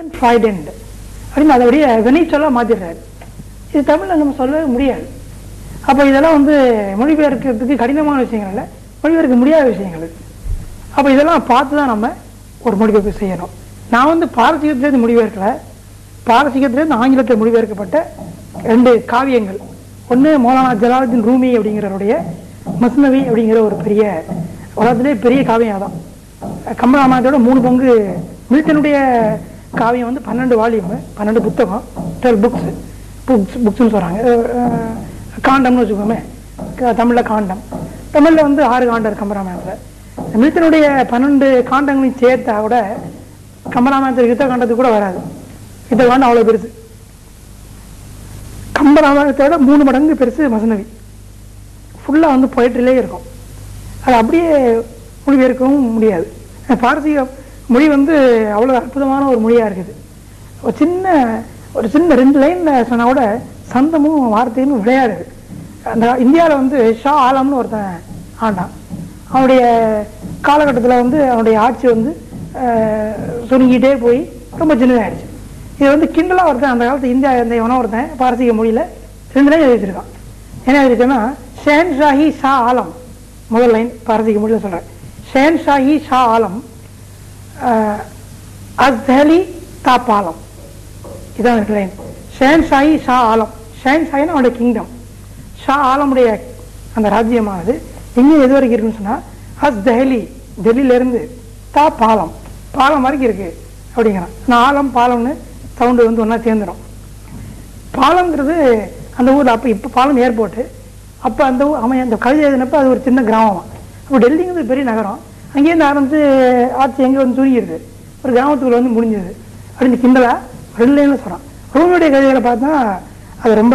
ஃப்ரைடன் ஃப்ரைடெண்ட் அப்படின்னு அதை அப்படியே வெனிச்சொல்லா மாத்திடுறாரு இது தமிழ்ல நம்ம சொல்லவே முடியாது அப்போ இதெல்லாம் வந்து மொழிபெயர்க்கிறதுக்கு கடினமான விஷயங்கள் இல்லை மொழிபெயர்க்க முடியாத விஷயங்கள் இது அப்போ இதெல்லாம் பார்த்து தான் நம்ம ஒரு மொழிபெயர்ப்பு செய்யணும் நான் வந்து பாரசீகத்திலேருந்து மொழிபெயர்க்கல பாரசீகத்திலேருந்து ஆங்கிலத்தில் மொழிபெயர்க்கப்பட்ட ரெண்டு காவியங்கள் ஒன்று மௌலானா ஜலாலுddin ரூமி அப்படிங்கிறவருடைய மஸ்னவி அப்படிங்கிற ஒரு பெரிய உலகத்திலே பெரிய காவியம் அதான் கம்பராமாயணத்தோட மூணு பங்கு மில்டனுடைய காவியம் வந்து பன்னெண்டு வால்யூம் பன்னெண்டு புத்தகம் டுவெல் புக்ஸ் புக்ஸ் புக்ஸ்னு சொல்கிறாங்க காண்டம்னு வச்சுக்கோமே க- தமிழ்ல காண்டம் தமிழ்ல வந்து ஆறு காண்டம் இருக்கு கம்பராமாயணத்தில் மில்டனுடைய பன்னெண்டு காண்டங்களையும் சேர்த்தா கூட கம்பராமாயணத்தில் யுத்த காண்டத்துக்கு கூட வராது யுத்த காண்டம் அவ்வளோ பெருசு கம்பராமாயணத்தோட மூணு மடங்கு பெருசு மசனவி ஃபுல்லாக வந்து பொயட்ரிலே இருக்கும் அது அப்படியே மொழிபெயர்க்கவும் முடியாது பாரசீக மொழி வந்து அவ்வளோ அற்புதமான ஒரு மொழியாக இருக்குது ஒரு சின்ன ஒரு சின்ன ரெண்டு லைனில் சொன்னா கூட சந்தமும் வார்த்தையும் விளையாடுது அந்த இந்தியாவில் வந்து ஷா ஆலம்னு ஒருத்தன் ஆண்டான் அவனுடைய காலகட்டத்தில் வந்து அவனுடைய ஆட்சி வந்து அஹ், சுருங்கிட்டே போய் ரொம்ப சின்னதாகிடுச்சு இது வந்து கிண்டலாக ஒருத்தன் அந்த காலத்து இந்தியா இந்த எவனோ ஒருத்தன் பாரசீக மொழியில் ரெண்டு லைன் எழுதி வச்சிருக்கான் என்ன எழுதிருக்கேன்னா ஷேன் ஷாஹி ஷா ஆலம் முதல் லைன் பாரசீக மொழியில் சொல்கிறேன் ஷேன் ஷாஹி ஷா ஆலம் அஸ்தலி தா பாலம் இதான் எனக்கு லைன் ஷேன் ஷாஹி ஷா ஆலம் ஷேன் ஷாஹினா அவனுடைய கிங்டம் ஷா ஆலமுடைய அந்த ராஜ்யமானது எங்கே எது வரைக்கும் இருக்குன்னு சொன்னா ஹஸ் டெஹலி டெல்லியில இருந்து தா பாலம் பாலம் வரைக்கும் இருக்கு அப்படிங்கிறான் நான் ஆலம் பாலம்னு சவுண்டு வந்து ஒன்றா சேர்ந்துடும் பாலம்ங்கிறது அந்த ஊர்ல அப்போ இப்போ பாலம் ஏர்போர்ட்டு அப்போ அந்த ஊர் அவன் அந்த கவிதை எழுதினப்ப அது ஒரு சின்ன கிராமம் அப்போ டெல்லிங்கிறது பெரிய நகரம் அங்கேருந்து ஆரம்பிச்சு ஆட்சி எங்கே வந்து சுருங்கிடுது ஒரு கிராமத்துக்குள்ள வந்து முடிஞ்சது அப்படின்னு கிண்டலா ரெண்டு லைன்ல சொல்கிறான் ரூமியுடைய கவிதைகளை பார்த்தா அது ரொம்ப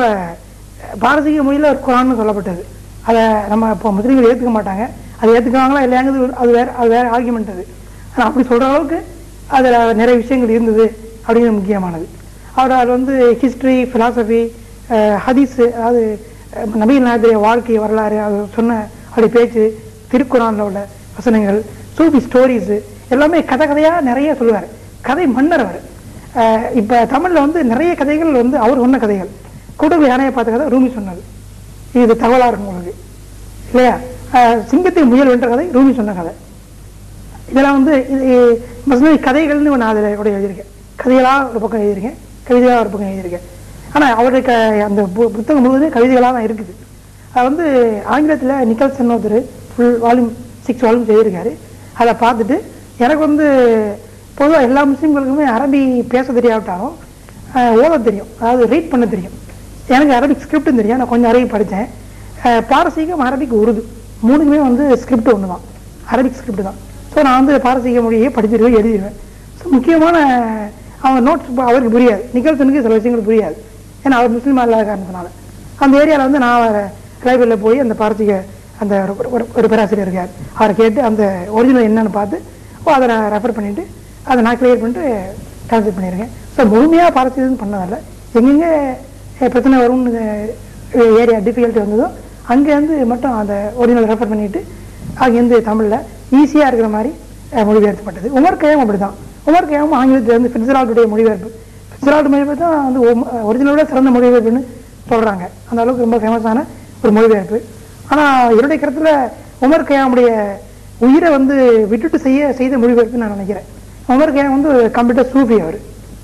பாரசீக மொழியில் ஒரு குரான்னு சொல்லப்பட்டது அதை நம்ம இப்போ முஸ்லீம்கள் ஏற்றுக்க மாட்டாங்க அதை ஏற்றுக்குவாங்களா இல்லையாங்கிறது ஒரு- அது வேற அது வேற ஆர்குமெண்ட் அது ஆனால் அப்படி சொல்கிற அளவுக்கு அதில் நிறைய விஷயங்கள் இருந்தது அப்படிங்கிறது முக்கியமானது அவர் அது வந்து ஹிஸ்ட்ரி ஃபிலாசபி ஹதீஸ் அதாவது அஹ், நபிகள் நாயகத்துடைய வாழ்க்கை வரலாறு அது சொன்ன அப்படி பேச்சு திருக்குறான்ல உள்ள வசனங்கள் சூஃபி ஸ்டோரிஸ் எல்லாமே கதை கதையாக நிறைய சொல்லுவார் கதை மன்னர் அவர் அஹ், இப்ப தமிழ்ல வந்து நிறைய கதைகள் வந்து அவர் சொன்ன கதைகள் கூட்டத்தில் யானையை பார்த்த கதை ரூமி சொன்னது இது தகவலா இருக்கும் உங்களுக்கு இல்லையா அஹ், சிங்கத்தை முயல் வென்ற கதை ரூமி சொன்ன கதை இதெல்லாம் வந்து இது மஸ்னவி கதைகள்னு நான் அதில் கூட எழுதியிருக்கேன் கதைகளாக ஒரு பக்கம் எழுதியிருக்கேன் கவிதைகளாக ஒரு பக்கம் எழுதியிருக்கேன் ஆனால் அவருடைய க அந்த பு- புத்தகம் முழுவதும் கவிதைகளாக தான் இருக்குது அது வந்து ஆங்கிலத்தில் நிக்கல்சன் ஒருத்தர் ஃபுல் வால்யூம் சிக்ஸ் வால்யூம் எழுதியிருக்காரு அதை பார்த்துட்டு எனக்கு வந்து பொதுவாக எல்லா முஸ்லீம்களுக்குமே அரபி பேச தெரியாவிட்டாலும் அஹ், ஓத தெரியும் அதாவது ரீட் பண்ண தெரியும் எனக்கு அரபிக் ஸ்கிரிப்டும் தெரியும் நான் கொஞ்சம் அரபி படித்தேன் பாரசீகம் அரபிக் உருது மூணுக்குமே வந்து ஸ்கிரிப்ட் ஒன்று தான் அரபிக் ஸ்கிரிப்ட் தான் ஸோ நான் வந்து பாரசீக மொழியை படிச்சிருவேன் எழுதிடுவேன் ஸோ முக்கியமான அவங்க நோட்ஸ் அவருக்கு புரியாது நிக்கல்சனுக்கு சில விஷயங்கள் புரியாது ஏன்னா அவர் முஸ்லீமாக இல்லாத காரணத்தினால அந்த ஏரியாவில் வந்து நான் லைப்ரரியில் போய் அந்த பாரசீக அந்த ஒரு- ஒரு- ஒரு பேராசிரியர் இருக்கார் அவரை கேட்டு அந்த ஒரிஜினல் என்னன்னு பார்த்து ஓ அதை நான் ரெஃபர் பண்ணிவிட்டு அதை நான் கிளியர் பண்ணிட்டு ட்ரான்ஸ்லேட் பண்ணியிருக்கேன் ஸோ முழுமையாக பாரசீகம் பண்ணதில்ல எங்கெங்கே அஹ், பிரச்சனை வரும்னு ஏரியா டிஃபிகல்ட்டி வந்ததோ அங்கேருந்து மட்டும் அந்த ஒரிஜினல் ரெஃபர் பண்ணிட்டு அங்கேருந்து தமிழில் ஈஸியாக இருக்கிற மாதிரி அஹ், மொழிபெயர்க்கப்பட்டது உமர் கயம் அப்படி தான் உமர் கயம் ஆங்கிலத்திலேருந்து ஃபிட்ஸரால்டுடைய மொழிபெயர்ப்பு ஃபிட்ஸரால்டு மொழிபெயர்ப்பு தான் வந்து ஒரிஜினலோட சிறந்த மொழிபெயர்ப்புன்னு சொல்கிறாங்க அந்த அளவுக்கு ரொம்ப ஃபேமஸான ஒரு மொழிபெயர்ப்பு ஆனால் என்னுடைய கருத்தில் உமர் கயாமுடைய உயிரை வந்து விட்டுட்டு செய்ய செய்த மொழிபெயர்ப்புன்னு நான் நினைக்கிறேன் உமர் கயாம் வந்து கம்ப்யூட்டர் சூஃபி அவர்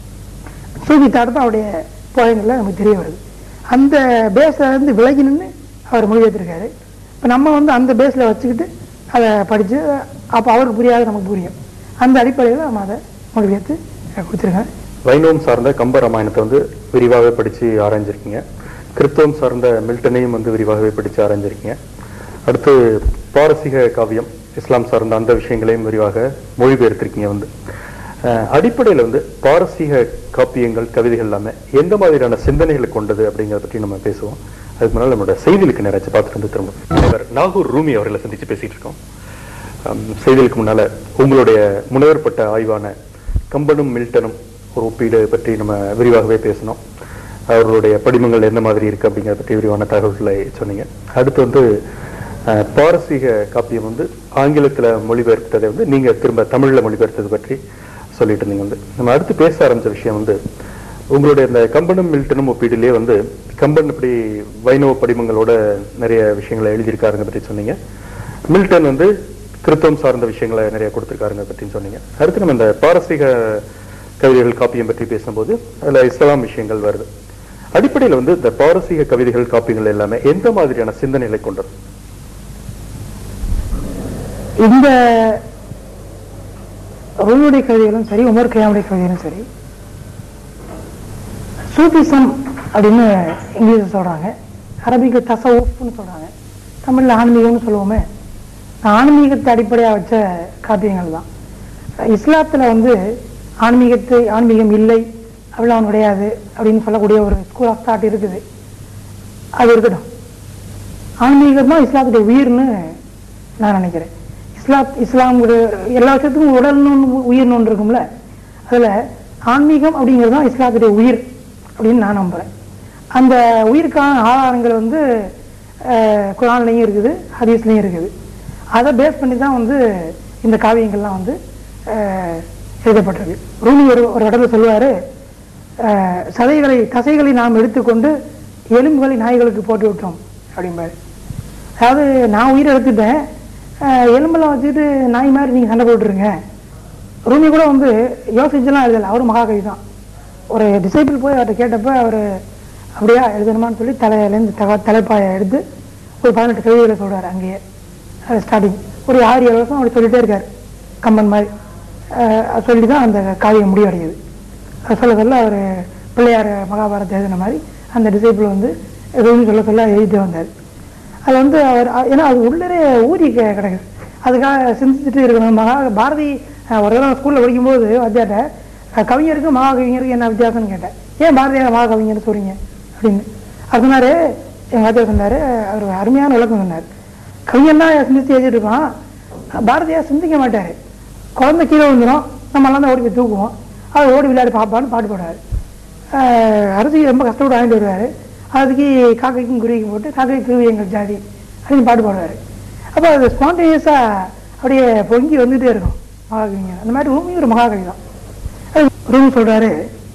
சூஃபி தாட் தான் அவருடைய போயங்களில் நமக்கு தெரிய வருது அந்த பேஸில் இருந்து விலகி நின்று அவர் மொழிபெயர்த்திருக்காரு இப்போ நம்ம வந்து அந்த பேஸில் வச்சுக்கிட்டு அதை படித்து அப்போ அவருக்கு புரியாது நமக்கு புரியும் அந்த அடிப்படையில் நம்ம அதை மொழிபெயர்த்து அஹ், கொடுத்துருக்கேன் வைணவம் சார்ந்த கம்ப ராமாயணத்தை வந்து விரிவாகவே படிச்சு ஆராய்ஞ்சிருக்கீங்க கிறிஸ்தவம் சார்ந்த மில்டனையும் வந்து விரிவாகவே படிச்சு ஆராய்ஞ்சிருக்கீங்க அடுத்து பாரசீக காவியம் இஸ்லாம் சார்ந்த அந்த விஷயங்களையும் விரிவாக மொழிபெயர்த்திருக்கீங்க வந்து அஹ், அடிப்படையில வந்து பாரசீக காப்பியங்கள் கவிதைகள் எல்லாமே எந்த மாதிரியான சிந்தனைகளை கொண்டது அப்படிங்கிறத பற்றி நம்ம பேசுவோம் அதுக்கு முன்னால் நம்மளோட செய்திகளுக்கு நேராச்சு பார்த்துட்டு வந்து திரும்ப தலைவர் நாகூர் ரூமி அவர்களை சந்திச்சு பேசிட்டு இருக்கோம் அம், செய்திகளுக்கு முன்னால உங்களுடைய முனைவர்பட்ட ஆய்வான கம்பனும் மில்டனும் ஒரு ஒப்பீடு பற்றி நம்ம விரிவாகவே பேசினோம் அவர்களுடைய படிமங்கள் எந்த மாதிரி இருக்கு அப்படிங்கிறத பற்றி விரிவான தகவல்களை சொன்னீங்க அடுத்து வந்து அஹ், பாரசீக காப்பியம் வந்து ஆங்கிலத்துல மொழிபெயர்த்ததை வந்து நீங்க திரும்ப தமிழ்ல மொழிபெயர்த்தது பற்றி சொல்லிட்டு இருந்தீங்க வந்து நம்ம அடுத்து பேச ஆரம்பிச்ச விஷயம் வந்து உங்களுடைய இந்த கம்பனும் மில்டனும் ஒப்பீடுலயே வந்து கம்பன் இப்படி வைணவ படிமங்களோட நிறைய விஷயங்களை எழுதியிருக்காருங்க பற்றி சொன்னீங்க மில்டன் வந்து கிறித்தவம் சார்ந்த விஷயங்களை நிறைய கொடுத்திருக்காருங்க பற்றியும் சொன்னீங்க அடுத்து நம்ம இந்த பாரசீக கவிதைகள் காப்பியம் பற்றி பேசும்போது அதுல இஸ்லாம் விஷயங்கள் வருது அடிப்படையில் வந்து இந்த பாரசீக கவிதைகள் காப்பியங்கள் எல்லாமே எந்த மாதிரியான சிந்தனைகளை கொண்டது இந்த ரூலுடைய கவிதைகளும் சரி உமர் கயாமுடைய கவிதைகளும் சரி சூபிசம் அப்படின்னு இங்கிலீஷில் சொல்றாங்க அரபிக்கு தசவுஃப்னு சொல்றாங்க தமிழ்ல ஆன்மீகம்னு சொல்லுவோமே ஆன்மீகத்தை அடிப்படையாக வச்ச காப்பியங்கள் தான் இஸ்லாத்துல வந்து ஆன்மீகத்தை ஆன்மீகம் இல்லை அப்படிலாம் கிடையாது அப்படின்னு சொல்லக்கூடிய ஒரு ஸ்கூல் ஆஃப் தாட் இருக்குது அது இருக்கட்டும் ஆன்மீகம் தான் இஸ்லாத்துடைய உயிர்னு நான் நினைக்கிறேன் இஸ்லாம் இஸ்லாம் எல்லா விஷயத்துக்கும் உடல்னு ஒண்ணு, உயிர்னு ஒன்று இருக்கும்ல அதுல ஆன்மீகம் அப்படிங்கிறது தான் இஸ்லாத்துடைய உயிர் அப்படின்னு நான் நம்புறேன் அந்த உயிருக்கான ஆதாரங்கள் வந்து அஹ், குர்ஆன்லயும் இருக்குது ஹதீஸ்லயும் இருக்குது அதை பேஸ் பண்ணி தான் வந்து இந்த காவியங்கள்லாம் வந்து அஹ், எழுதப்பட்டிருக்கு ரூமி ஒரு ஒரு இடத்துல சொல்லுவாரு அஹ், சதைகளை தசைகளை நாம் எடுத்துக்கொண்டு எலும்புகளை நாய்களுக்கு போட்டு விட்டோம் அப்படிம்பாரு அதாவது நான் உயிரை எடுத்துட்டேன் அஹ், எலும்பெல்லாம் வச்சுட்டு நாய் மாதிரி நீங்க சண்டை போட்டுருங்க ரூமி கூட வந்து யோசிச்சுலாம் எழுதலை அவரும் மகாகவி தான் ஒரு டிசைபிள் போய் அவர்கிட்ட கேட்டப்ப அவர் அப்படியா எழுதணுமான்னு சொல்லி தலையிலேருந்து தக தலைப்பாயை எடுத்து ஒரு பதினெட்டு கவிதைகளை சொல்றாரு அங்கேயே ஸ்டார்டிங் ஒரு ஆறு ஏழு வருஷம் அப்படி சொல்லிட்டே இருக்காரு கம்பன் மாதிரி அஹ் சொல்லி தான் அந்த காவியம் முடிவடையுது அது சொல்ல சொல்ல அவர் பிள்ளையார் மகாபாரத் எழுதின மாதிரி அந்த டிசைபிள் வந்து எதுவும் சொல்ல சொல்ல எழுதிட்டு வந்தார் அது வந்து அவர் அ- ஏன்னா அது உள்ளரே ஊறி கி- கிடக்குது அதுக்காக சிந்திச்சுட்டு இருக்கணும் மகா பாரதி அஹ், ஒரு தடவை ஸ்கூலில் படிக்கும்போது வாத்தியாட்ட அஹ், கவிஞருக்கும் மகாகவிஞருக்கும் என்ன வித்தியாசம்னு கேட்டேன் ஏன் பாரதியார் மகாகவிஞர் சொல்றீங்க அப்படின்னு அவர் சொன்னாரு எங்க வாத்தியார் சொன்னாரு அவர் அருமையான விளக்கம் சொன்னார் கவிஞன்னா சிந்திச்சு எழுதிட்டு இருக்கான் பாரதியார் சிந்திக்க மாட்டாரு குழந்தை கீழே விழுந்துரும் நம்ம எல்லாம் தான் ஓடி போய் தூக்குவோம் அவர் ஓடி விளையாடி பாப்பான்னு பாட்டு பாடுவார் அரிசி ரொம்ப கஷ்டப்பட்டு வாங்கிட்டு வருவார் அதுக்கு காக்கைக்கும் குருவிக்கும் போட்டு காக்கை குருவி எங்கள் ஜாதி அப்படின்னு பாட்டு பாடுவார் அப்போ அது ஸ்பான்டேனியஸாக அப்படியே பொங்கி வந்துட்டே இருக்கும் மகாகவிஞர் அந்த மாதிரி ரூமி ஒரு மகாகவி தான் அது ரூமி சொல்றாரு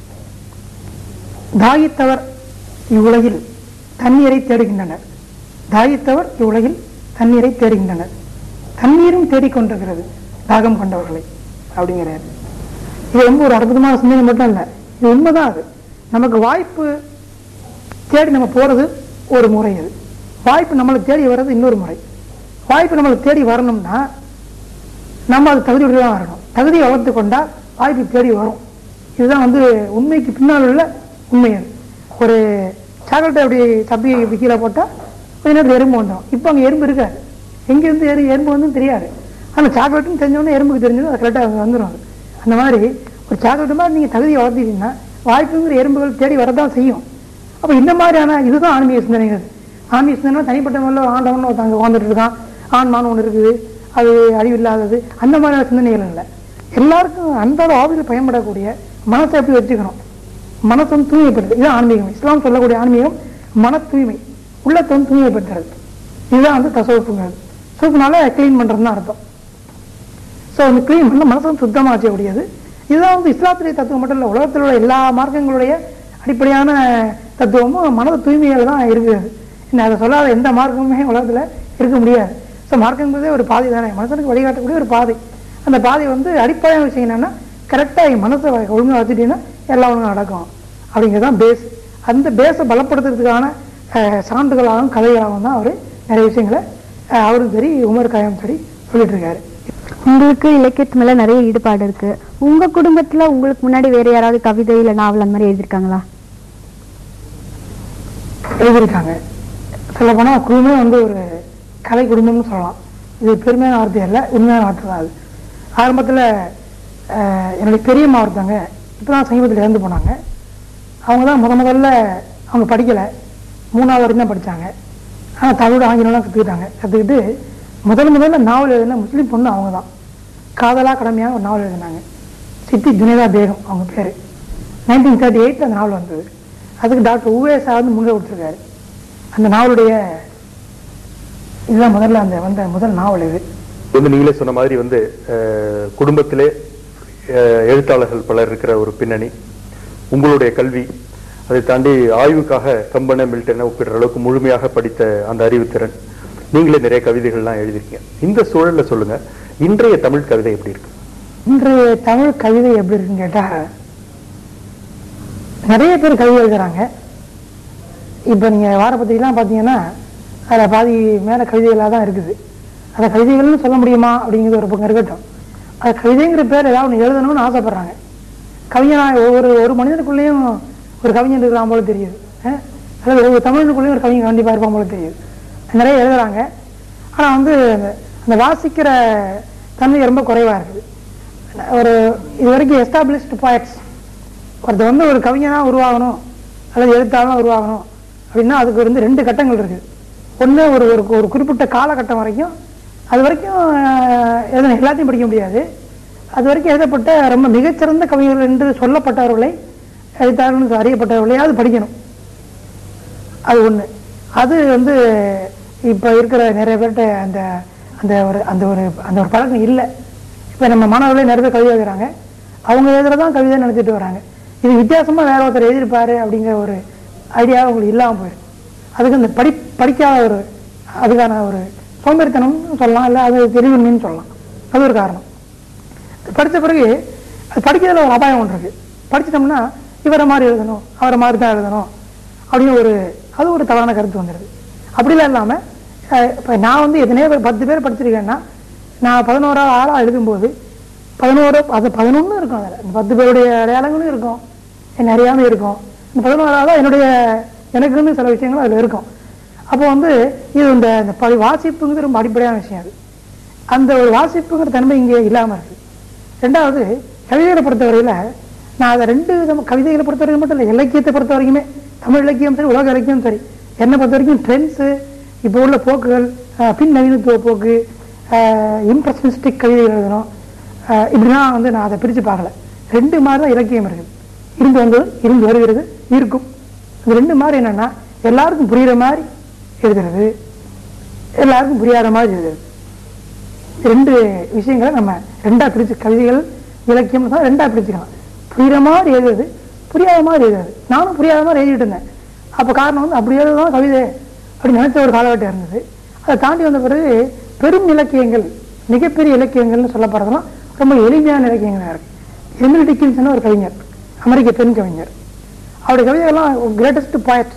தாயித்தவர் இவ்வுலகில் தண்ணீரை தேடுகின்றனர் தாயித்தவர் இவ்வுலகில் தண்ணீரை தேடுகின்றனர் தண்ணீரும் தேடிக்கொண்டிருக்கிறது தாகம் கொண்டவர்களை அப்படிங்கிறாரு இது ரொம்ப ஒரு அற்புதமான சிந்தனை மட்டும் இல்லை இது உண்மைதான் அது நமக்கு வாய்ப்பு தேடி நம்ம போறது ஒரு முறை அது வாய்ப்பு நம்மளை தேடி வர்றது இன்னொரு முறை வாய்ப்பு நம்மளை தேடி வரணும்னா நம்ம அது தகுதியோடு தான் வரணும் தகுதியை வளர்த்து கொண்டா வாய்ப்பு தேடி வரும் இதுதான் வந்து உண்மைக்கு பின்னால் உள்ள உண்மை அது ஒரு சாக்லேட்டை அப்படி தப்பி இப்படி கீழே போட்டால் கொஞ்ச நேரத்தில் எறும்பு வந்துடும் இப்போ அங்கே எறும்பு இருக்காது எங்கேருந்து எறு எறும்பு வந்து தெரியாது ஆனால் சாக்லேட்னு தெரிஞ்சவொடனே எறும்புக்கு தெரிஞ்சது அது கரெக்டாக வந்துடும் அது அந்த மாதிரி ஒரு சாக்லேட் மாதிரி நீங்கள் தகுதியை வளர்த்திட்டீங்கன்னா வாய்ப்புங்கிற எறும்புகள் தேடி வரதான் செய்யும் அப்போ இந்த மாதிரியான இதுதான் ஆன்மீக சிந்தனைகள் ஆன்மீக சிந்தனை தனிப்பட்ட முறையில் ஆண்டவன் ஒருத்தங்க உட்காந்துட்டு இருக்கான் ஆன்மான்னு ஒன்று இருக்குது அது அழிவில்லாதது அந்த மாதிரியான சிந்தனைகள் இல்லை எல்லாருக்கும் அன்றாட ஆவியில் பயன்படக்கூடிய மனசை எப்படி வச்சுக்கணும் மனசை வந்து தூய்மைப்படுது இதுதான் ஆன்மீகம் இஸ்லாம் சொல்லக்கூடிய ஆன்மீகம் மன தூய்மை உள்ளத்தை வந்து தூய்மைப்படுத்துறது இதுதான் வந்து தசோப்புங்கிறது சோப்புனால க்ளீன் பண்ணுறது தான் அர்த்தம் ஸோ அந்த க்ளீன் பண்ண மனசை வந்து சுத்தமாக வச்சக்கூடியது இதுதான் வந்து இஸ்லாத்துடைய தத்துவம் மட்டும் இல்லை உலகத்தில் உள்ள எல்லா மார்க்கங்களுடைய அடிப்படையான தத்துவமும் மனத தூய்மையால் தான் இருக்குது இன்னும் அதை சொல்லாத எந்த மார்க்கமுமே உலகத்தில் இருக்க முடியாது ஸோ மார்க்கங்கிறதே ஒரு பாதை தானே மனுஷனுக்கு வழிகாட்டக்கூடிய ஒரு பாதை அந்த பாதை வந்து அடிப்படையான விஷயம் என்னன்னா கரெக்டாக என் மனசை ஒழுங்காக வச்சுட்டீங்கன்னா எல்லாம் ஒழுங்காக நடக்கும் அப்படிங்கிறது தான் பேஸ் அந்த பேஸை பலப்படுத்துறதுக்கான அஹ், சான்றுகளாகவும் கதைகளாகவும் தான் அவர் நிறைய விஷயங்களை அஹ், அவரும் சரி உமர் காயம் சரி சொல்லிட்டு இருக்காரு உங்களுக்கு இலக்கியத்து மேல நிறைய ஈடுபாடு இருக்கு உங்க குடும்பத்துல உங்களுக்கு முன்னாடி வேற யாராவது கவிதை இல்ல நாவல் அந்த மாதிரி எழுதிருக்காங்களா எழுதியிருக்காங்க சொல்ல போனா குடும்பமே வந்து ஒரு கலை குடும்பம்னு சொல்லலாம் இது பெருமையான வார்த்தை அல்ல உண்மையான வார்த்தை தான் அது ஆரம்பத்தில் என்னுடைய பெரியம்மா ஒருத்தவங்க இப்போ தான் சமீபத்தில் இறந்து போனாங்க அவங்க தான் முத முதல்ல அவங்க படிக்கலை மூணாவது வரைக்கும் தான் படித்தாங்க ஆனால் தமிழ் ஆங்கிலம்லாம் கற்றுக்கிட்டாங்க கற்றுக்கிட்டு முதல் முதல்ல நாவல் எழுதின முஸ்லீம் பொண்ணு அவங்க தான் காதலா கடமையாக ஒரு நாவல் எழுதினாங்க சித்தி ஜுனேதா பேகம் அவங்க பேர் நைன்டீன் தேர்ட்டி எயிட்டில் அந்த நாவல் வந்தது அதுக்கு டாக்டர் உவேசா வந்து முன்னிலை கொடுத்துருக்காரு அந்த நாவலுடைய இதுதான் முதல்ல அந்த வந்த முதல் நாவல் இது வந்து நீங்களே சொன்ன மாதிரி வந்து அஹ், குடும்பத்திலே அஹ், எழுத்தாளர்கள் பலர் இருக்கிற ஒரு பின்னணி உங்களுடைய கல்வி அதை தாண்டி ஆய்வுக்காக கம்பன மில்டனை ஒப்பிடுற அளவுக்கு முழுமையாக படித்த அந்த அறிவுத்திறன் நீங்களே நிறைய கவிதைகள்லாம் எழுதிருக்கீங்க இந்த சூழல்ல சொல்லுங்க இன்றைய தமிழ் கவிதை எப்படி இருக்கு இன்றைய தமிழ் கவிதை எப்படி இருக்குன்னு கேட்டா நிறைய பேர் கவிதை எழுதுறாங்க இப்போ நீங்க வார பத்திரிகைலாம் பார்த்தீங்கன்னா அதில் பாதி மேல கவிதைகளாக தான் இருக்குது அதை கவிதைகள்னு சொல்ல முடியுமா அப்படிங்கிறது ஒரு பக்கம் இருக்கட்டும் அது கவிதைங்கிற பேர் ஏதாவது ஒன்று எழுதணும்னு ஆசைப்படுறாங்க கவிஞனா ஒவ்வொரு ஒரு மனிதனுக்குள்ளேயும் ஒரு கவிஞன் இருக்கிறான் போல தெரியுது அஹ் அதாவது ஒவ்வொரு தமிழனுக்குள்ளேயும் ஒரு கவிஞன் கண்டிப்பாக இருப்பான் போல தெரியுது நிறைய எழுதுறாங்க ஆனால் வந்து அந்த- அந்த வாசிக்கிற தன்மை ரொம்ப குறைவாக இருக்குது ஒரு இது வரைக்கும் எஸ்டாப்ளிஷ்டு பாய்ட்ஸ் ஒருத்தர் வந்து ஒரு கவிஞனாக உருவாகணும் அல்லது எழுத்தாளனாக உருவாகணும் அப்படின்னா அதுக்கு வந்து ரெண்டு கட்டங்கள் இருக்குது ஒன்று ஒரு ஒரு ஒரு குறிப்பிட்ட காலகட்டம் வரைக்கும் அது வரைக்கும் அஹ், எழுதின எல்லாத்தையும் படிக்க முடியாது அது வரைக்கும் எழுதப்பட்ட ரொம்ப மிகச்சிறந்த கவிஞர்கள் என்று சொல்லப்பட்டவர்களை எழுத்தாளர்கள் அறியப்பட்டவர்களையாவது படிக்கணும் அது ஒண்ணு அது வந்து இப்ப இருக்கிற நிறைய பேர்கிட்ட அந்த அந்த ஒரு அந்த ஒரு அந்த ஒரு பழக்கம் இல்லை இப்ப நம்ம மாணவர்களே நிறைய பேர் கவிதை எழுதுறாங்க அவங்க எழுதுறதான் கவிதை நினைச்சிட்டு வராங்க இது வித்தியாசமா வேற ஒருத்தர் எழுதியிருப்பாரு அப்படிங்கிற ஒரு ஐடியா உங்களுக்கு இல்லாம போயிடும் அதுக்கு இந்த படி படிக்காத ஒரு அதுக்கான ஒரு சோம்பேறித்தனம்னு சொல்லலாம் இல்லை அது தெளிவின்மைன்னு சொல்லலாம் அது ஒரு காரணம் படித்த பிறகு அது படிக்கிறதுல ஒரு அபாயம் ஒன்று இருக்கு படிச்சிட்டோம்னா இவரை மாதிரி எழுதணும் அவரை மாதிரி தான் எழுதணும் அப்படின்னு ஒரு அது ஒரு தவறான கருத்து வந்துடுது அப்படிலாம் இல்லாமல் இப்போ நான் வந்து எத்தனையோ பேர் பத்து பேர் படிச்சிருக்கேன்னா நான் பதினோராவது ஆளாக எழுதும்போது பதினோரு அது பதினொன்று இருக்கும் அதில் இந்த பத்து பேருடைய அடையாளங்களும் இருக்கும் என் அறியாமல் இருக்கும் இந்த பதினோராவது என்னுடைய எனக்குன்னு சில விஷயங்கள் அதில் இருக்கும் அப்போ வந்து இது இந்த இந்த படி வாசிப்புங்கிறது ரொம்ப அடிப்படையான விஷயம் அது அந்த ஒரு வாசிப்புங்கிற தன்மை இங்கே இல்லாமல் இருக்கு ரெண்டாவது கவிதைகளை பொறுத்தவரையில நான் அதை ரெண்டு விதம் கவிதைகளை பொறுத்தவரைக்கும் மட்டும் இல்லை இலக்கியத்தை பொறுத்த வரைக்குமே தமிழ் இலக்கியம் சரி உலக இலக்கியம் சரி என்னை பொறுத்த வரைக்கும் ட்ரெண்ட்ஸு இப்போ உள்ள போக்குகள் அஹ், பின் நவீனத்துவ போக்கு இம்ப்ரெஷனிஸ்டிக் கவிதைகள் எழுதணும் அஹ், இப்படிலாம் வந்து நான் அதை பிரித்து பார்க்கல ரெண்டு மாதிரி தான் இலக்கியம் இருக்குது இருந்து வந்து இருந்து வருகிறது இருக்கும் இந்த ரெண்டு மாதிரி என்னன்னா எல்லாருக்கும் புரியுற மாதிரி எழுதுறது எல்லாருக்கும் புரியாத மாதிரி எழுதுறது ரெண்டு விஷயங்களை நம்ம ரெண்டா பிரிச்சு கவிதைகள் இலக்கியம் தான் ரெண்டா பிரிச்சுக்கலாம் புரியுற மாதிரி எழுதுறது புரியாத மாதிரி எழுதுறது நானும் புரியாத மாதிரி எழுதிட்டு இருந்தேன் அப்போ காரணம் வந்து அப்படி எழுதுதான் கவிதை அப்படின்னு நினைச்ச ஒரு காலகட்டம் இருந்தது அதை தாண்டி வந்த பிறகு பெரும் இலக்கியங்கள் மிகப்பெரிய இலக்கியங்கள்னு சொல்லப்படுறதெல்லாம் ரொம்ப எளிமையான இலக்கியங்களாக இருக்கு எமிலி டிக்கின்ஸ்னு ஒரு கவிஞர் அமெரிக்க பெண் கவிஞர் அவருடைய கவிதைகள்லாம் கிரேட்டஸ்ட் பாய்ட்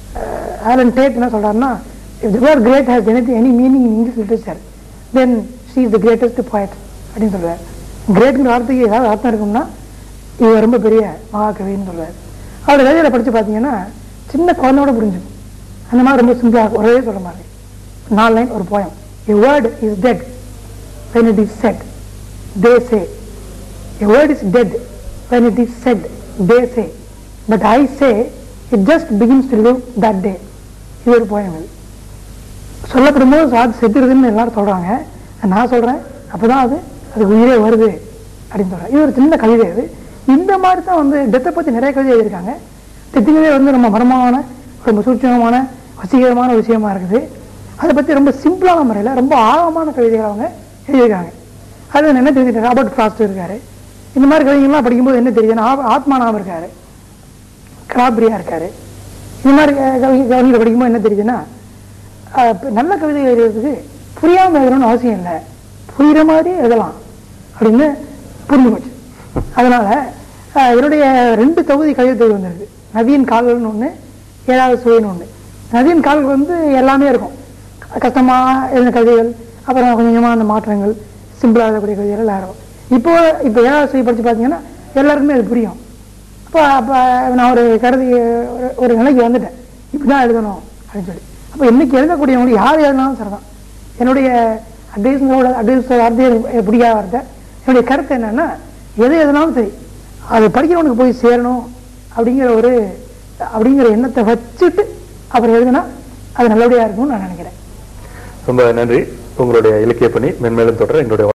ஆலன் டேட் என்ன சொல்றாருன்னா if the word great has anything any meaning in English literature then she is the greatest poet அப்படின்னு சொல்றாரு கிரேட்ங்கிற வார்த்தைக்கு ஏதாவது அர்த்தம் இருக்கும்னா இவர் ரொம்ப பெரிய மகாகவின்னு சொல்றாரு அவருடைய கவிதையில படிச்சு பார்த்தீங்கன்னா சின்ன குழந்தையோட புரிஞ்சுக்கும் அந்த மாதிரி ரொம்ப சிம்பிளாக ஒரே சொல்ல மாதிரி நாலு லைன் ஒரு poem a word is dead when it is said they say a word is dead when it is said, they say. But I say, it just begins to live that day. இது ஒரு poem இது சொல்லப்படும் போது அது செத்துருதுன்னு எல்லாரும் சொல்றாங்க நான் சொல்றேன் அப்பதான் அது அதுக்கு உயிரே வருது அப்படின்னு சொல்றேன் இது ஒரு சின்ன கவிதை இது இந்த மாதிரி தான் வந்து டெத்தை பத்தி நிறைய கவிதை எழுதியிருக்காங்க டெத்துங்களே வந்து ரொம்ப மர்மமான ரொம்ப சூட்சமமான வசீகரமான விஷயமா இருக்குது அதை பத்தி ரொம்ப சிம்பிளான முறையில் ரொம்ப ஆழமான கவிதைகள் அவங்க எழுதியிருக்காங்க அது என்ன தெரிஞ்சுட்டு ராபர்ட் ஃப்ராஸ்ட் இருக்காரு இந்த மாதிரி கவிதைகள்லாம் படிக்கும்போது என்ன தெரியுதுன்னா ஆ- ஆத்மானாம் இருக்காரு கிராப்ரியா இருக்காரு இந்த மாதிரி அஹ், கவி கவிதைகளை படிக்கும்போது என்ன தெரியுதுன்னா அஹ், இப்ப நல்ல கவிதை எழுதுறதுக்கு புரியாம எழுதணும்னு அவசியம் இல்லை புரியுற மாதிரி எழுதலாம் அப்படின்னு புரிஞ்சு போச்சு அதனால அஹ், என்னுடைய ரெண்டு தொகுதி கவிதை தொகுதி வந்திருக்கு நவீன் கால்கள்னு ஒண்ணு ஏழாவது சுவைன்னு ஒண்ணு நவீன் கால்கள் வந்து எல்லாமே இருக்கும் கஷ்டமா எழுதின கவிதைகள் அப்புறம் கொஞ்சம் கொஞ்சமா அந்த மாற்றங்கள் சிம்பிளா எழுதக்கூடிய கவிதைகள் எல்லாம் இருக்கும் இப்போ இப்போ ஏழாவது சுவை படிச்சு பார்த்தீங்கன்னா எல்லாருக்குமே அது புரியும் அப்போ அப்போ நான் ஒரு கருதி ஒரு- ஒரு நிலைக்கு வந்துட்டேன் இப்படிதான் எழுதணும் அப்படின்னு சொல்லி அப்போ இன்னைக்கு எழுதக்கூடியவங்களுக்கு யார் எழுதினாலும் சரிதான் என்னுடைய அட்வைஸோட அட்வைஸ் வார்த்தையை எனக்கு பிடிக்காத வார்த்தை என்னுடைய கருத்து என்னன்னா எது எழுதினாலும் சரி அது படிக்கிறவனுக்கு போய் சேரணும் அப்படிங்கிற ஒரு அப்படிங்கிற எண்ணத்தை வச்சுட்டு அப்புறம் எழுதுனா அது நல்லபடியா இருக்கும்னு நான் நினைக்கிறேன் ரொம்ப நன்றி உங்களுடைய இலக்கிய பணி மென்மேலும் தொடர எங்களுடைய